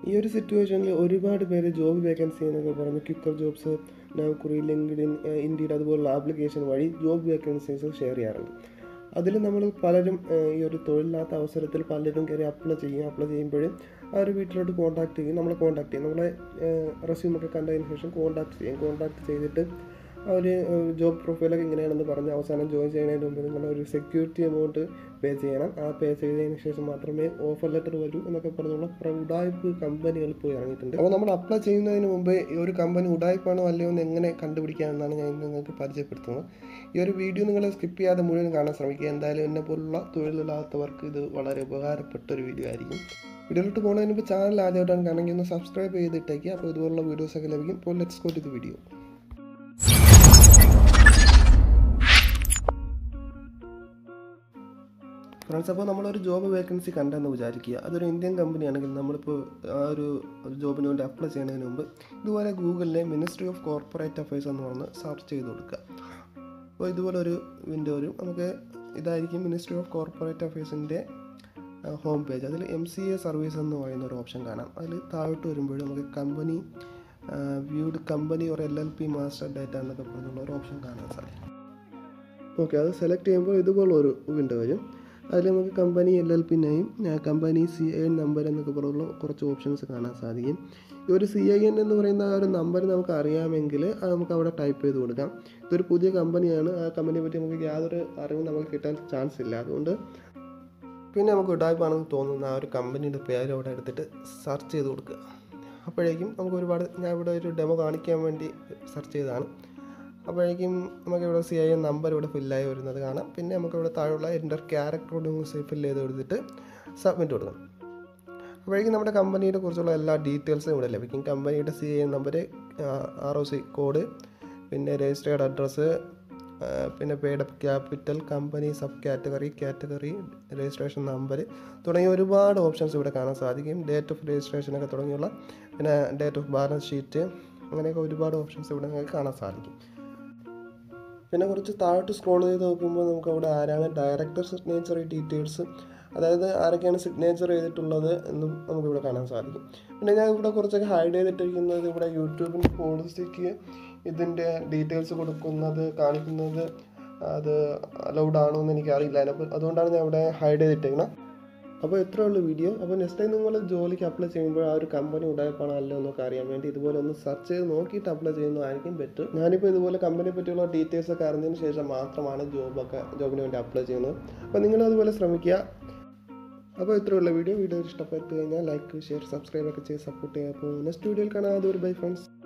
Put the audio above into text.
ഈ ഒരു സിറ്റുവേഷനിൽ ഒരുപാട് പേര് ജോബ് വേക്കൻസി എന്നൊക്കെ പറഞ്ഞ് Quikr jobs Naukri LinkedIn Indeed അതുപോലുള്ള ആപ്ലിക്കേഷൻ വഴി ജോബ് വേക്കൻസീസ് ഷെയർ ചെയ്യാറുണ്ട് അതിൽ നമ്മൾ പലരും ഏഹ്, ഈ ഒരു തൊഴിലില്ലാത്ത അവസരത്തിൽ പലരും കയറി അപ്ലൈ ചെയ്യും അപ്ലൈ ചെയ്യുമ്പോൾ അവർ വീട്ടിലോട്ട് കോൺടാക്ട് ചെയ്യും നമ്മളെ കോൺടാക്ട് ചെയ്യും നമ്മളെ റെസ്യൂം ഒക്കെ കണ്ടതിന് ശേഷം കോൺടാക്ട് ചെയ്യും കോൺടാക്ട് ചെയ്തിട്ട് അവർ ജോബ് പ്രൊഫൈലൊക്കെ ഇങ്ങനെയാണെന്ന് പറഞ്ഞ് അവസാനം ജോയിൻ ചെയ്യുന്നതിന് മുമ്പ് നിങ്ങൾ ഒരു സെക്യൂരിറ്റി എമൗണ്ട് പേ ചെയ്യണം ആ പേ ചെയ്തതിന് ശേഷം മാത്രമേ ഓഫർ ലെറ്റർ വരൂ എന്നൊക്കെ പറഞ്ഞുള്ള കുറേ ഉടായ്പ് കമ്പനികൾ പോയി ഇറങ്ങിയിട്ടുണ്ട് അപ്പോൾ നമ്മൾ അപ്ലൈ ചെയ്യുന്നതിന് മുമ്പ് ഈ ഒരു കമ്പനി ഉടായ്പാണോ അല്ലയോ എന്ന് എങ്ങനെ കണ്ടുപിടിക്കാമെന്നാണ് ഞാൻ ഇന്ന് നിങ്ങൾക്ക് പരിചയപ്പെടുത്തുന്നത് ഈ ഒരു വീഡിയോ നിങ്ങൾ സ്കിപ്പ് ചെയ്യാതെ മുഴുവൻ കാണാൻ ശ്രമിക്കുക എന്തായാലും എന്നെ പോലുള്ള തൊഴിലില്ലാത്തവർക്ക് ഇത് വളരെ ഉപകാരപ്പെട്ട ഒരു വീഡിയോ ആയിരിക്കും വീഡിയോയിലോട്ട് പോകുന്നതിന് മുമ്പ് ചാനൽ ആദ്യമായിട്ടാണ് കാണണമെങ്കിൽ ഒന്ന് സബ്സ്ക്രൈബ് ചെയ്തിട്ടേക്ക് അപ്പോൾ ഇതുപോലുള്ള വീഡിയോസൊക്കെ ലഭിക്കും ഇപ്പോൾ let's go to the video friends അപ്പോൾ നമ്മളൊരു ജോബ് വേക്കൻസി കണ്ടെന്ന് വിചാരിക്കുക അതൊരു ഇന്ത്യൻ കമ്പനിയാണെങ്കിൽ നമ്മളിപ്പോൾ ആ ഒരു ഒരു ജോബിന് വേണ്ടി അപ്ലൈ ചെയ്യുന്നതിന് മുമ്പ് ഇതുപോലെ ഗൂഗിളിലെ മിനിസ്ട്രി ഓഫ് കോർപ്പറേറ്റ് അഫയേഴ്സ് എന്ന് പറഞ്ഞ് സെർച്ച് ചെയ്ത് കൊടുക്കുക അപ്പോൾ ഇതുപോലെ ഒരു വിൻഡോ വരും നമുക്ക് ഇതായിരിക്കും മിനിസ്ട്രി ഓഫ് കോർപ്പറേറ്റ് അഫയേഴ്സിൻ്റെ ഹോം പേജ് അതിൽ എം സി എ സർവീസ് എന്ന് പറയുന്ന ഒരു ഓപ്ഷൻ കാണാം അതിൽ താഴോട്ട് വരുമ്പോൾ നമുക്ക് കമ്പനി വ്യൂഡ് കമ്പനി ഒരു L L P master data എന്നൊക്കെ പറഞ്ഞുള്ള ഒരു ഓപ്ഷൻ കാണാൻ സാധിക്കും ഓക്കെ അത് സെലക്ട് ചെയ്യുമ്പോൾ ഇതുപോലെ ഒരു വിൻഡോ വരും അതിൽ നമുക്ക് company L L P name company C I N number എന്നൊക്കെ പറഞ്ഞുള്ള കുറച്ച് ഓപ്ഷൻസ് കാണാൻ സാധിക്കും ഈ ഒരു സി ഐ എൻ എന്ന് പറയുന്ന ആ ഒരു നമ്പർ നമുക്ക് അറിയാമെങ്കിൽ അത് നമുക്ക് അവിടെ ടൈപ്പ് ചെയ്ത് കൊടുക്കാം ഇതൊരു പുതിയ കമ്പനിയാണ് ആ കമ്പനിയെ പറ്റി നമുക്ക് യാതൊരു അറിവും നമുക്ക് കിട്ടാൻ ചാൻസ് ഇല്ല അതുകൊണ്ട് പിന്നെ നമുക്ക് ഉടായ്പാണെന്ന് തോന്നുന്ന ആ ഒരു കമ്പനിയുടെ പേര് അവിടെ എടുത്തിട്ട് സെർച്ച് ചെയ്ത് കൊടുക്കുക അപ്പോഴേക്കും നമുക്ക് ഒരുപാട് ഞാൻ ഇവിടെ ഒരു ഡെമോ കാണിക്കാൻ വേണ്ടി സെർച്ച് ചെയ്തതാണ് അപ്പോഴേക്കും നമുക്ക് ഇവിടെ സി ഐ എൻ നമ്പർ ഇവിടെ ഫില്ലായി വരുന്നത് കാണാം പിന്നെ നമുക്ക് ഇവിടെ താഴെയുള്ള എൻ്റെ ക്യാരക്ടറോടും ഫില്ല് ചെയ്ത് കൊടുത്തിട്ട് സബ്മിറ്റ് കൊടുക്കണം അപ്പോഴേക്കും നമ്മുടെ കമ്പനിയുടെ കുറിച്ചുള്ള എല്ലാ ഡീറ്റെയിൽസും ഇവിടെ ലഭിക്കും കമ്പനിയുടെ C I N number R O C code പിന്നെ രജിസ്റ്റേർഡ് അഡ്രസ്സ് പിന്നെ paid up capital company sub category category registration number തുടങ്ങിയ ഒരുപാട് ഓപ്ഷൻസ് ഇവിടെ കാണാൻ സാധിക്കും ഡേറ്റ് ഓഫ് രജിസ്ട്രേഷനൊക്കെ തുടങ്ങിയുള്ള പിന്നെ ഡേറ്റ് ഓഫ് ബാലൻസ് ഷീറ്റ് അങ്ങനെയൊക്കെ ഒരുപാട് ഓപ്ഷൻസ് ഇവിടെ നിങ്ങൾക്ക് കാണാൻ സാധിക്കും പിന്നെ കുറച്ച് താഴോട്ട് സ്ക്രോൾ ചെയ്ത് നോക്കുമ്പോൾ നമുക്ക് അവിടെ ആരാണ് ഡയറക്ടർ സിഗ്നേച്ചർ ഡീറ്റെയിൽസ് അതായത് ആരൊക്കെയാണ് സിഗ്നേച്ചർ ചെയ്തിട്ടുള്ളത് എന്നും നമുക്കിവിടെ കാണാൻ സാധിക്കും പിന്നെ ഞാൻ ഇവിടെ കുറച്ചൊക്കെ ഹൈഡ് ചെയ്തിട്ടിരിക്കുന്നത് ഇവിടെ യൂട്യൂബിൻ്റെ പോളിസിക്ക് ഇതിൻ്റെ ഡീറ്റെയിൽസ് കൊടുക്കുന്നത് കാണിക്കുന്നത് അത് അലൗഡ് ആണോ എന്ന് എനിക്കറിയില്ല അപ്പോൾ അതുകൊണ്ടാണ് ഞാൻ ഇവിടെ ഹൈഡ് ചെയ്തിട്ടേക്കണം അപ്പോൾ ഇത്രേ ഉള്ളൂ വീഡിയോ അപ്പോൾ നെക്സ്റ്റ് ടൈം നിങ്ങൾ ജോലിക്ക് അപ്ലൈ ചെയ്യുമ്പോൾ ആ ഒരു കമ്പനി ഉടായ്പാണോ അല്ലോ എന്നൊക്കെ അറിയാൻ വേണ്ടി ഇതുപോലെ ഒന്ന് സെർച്ച് ചെയ്ത് നോക്കിയിട്ട് അപ്ലൈ ചെയ്യുന്നതായിരിക്കും ബെറ്റർ ഞാനിപ്പോൾ ഇതുപോലെ കമ്പനിയെ പറ്റിയുള്ള ഡീറ്റെയിൽസ് ഒക്കെ അറിഞ്ഞതിന് ശേഷം മാത്രമാണ് ജോബൊക്കെ ജോബിന് വേണ്ടി അപ്ലൈ ചെയ്യുന്നത് അപ്പോൾ നിങ്ങൾ അതുപോലെ ശ്രമിക്കുക അപ്പോൾ ഇത്രയുള്ള വീഡിയോ വീഡിയോ ഇഷ്ടപ്പെട്ട് കഴിഞ്ഞാൽ ലൈക്ക് ഷെയർ സബ്സ്ക്രൈബ് ഒക്കെ ചെയ്ത് സപ്പോർട്ട് ചെയ്യുക അപ്പോൾ നെക്സ്റ്റ് വീഡിയോയിൽ കാണാം അതൊരു ബൈ ഫ്രണ്ട്സ്